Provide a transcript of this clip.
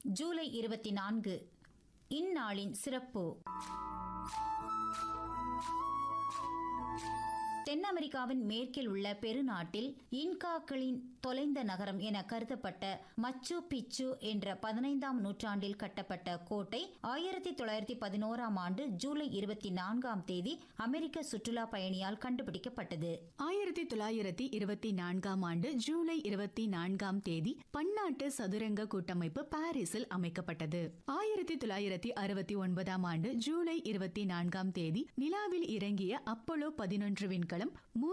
ஜூலை இருபத்தி நான்கு இந்நாளின் சிறப்பு தென் அமெரிக்காவின் மேற்கில் உள்ள பெருநாட்டில் இன்காக்களின் தொலைந்த நகரம் என கருதப்பட்ட மச்சு பிச்சு என்ற பதினைந்தாம் நூற்றாண்டில் கட்டப்பட்ட கோட்டை ஆயிரத்தி தொள்ளாயிரத்தி பதினோராம் ஆண்டு ஜூலை இருபத்தி நான்காம் தேதி அமெரிக்க சுற்றுலா பயணியால் கண்டுபிடிக்கப்பட்டது ஆயிரத்தி தொள்ளாயிரத்தி இருபத்தி நான்காம் ஆண்டு ஜூலை இருபத்தி நான்காம் தேதி பன்னாட்டு சதுரங்க கூட்டமைப்பு பாரிஸில் அமைக்கப்பட்டது ஆயிரத்தி தொள்ளாயிரத்தி அறுபத்தி ஒன்பதாம் ஆண்டு ஜூலை இருபத்தி நான்காம் தேதி நிலாவில் இறங்கிய அப்போலோ பதினொன்று விண்கலம்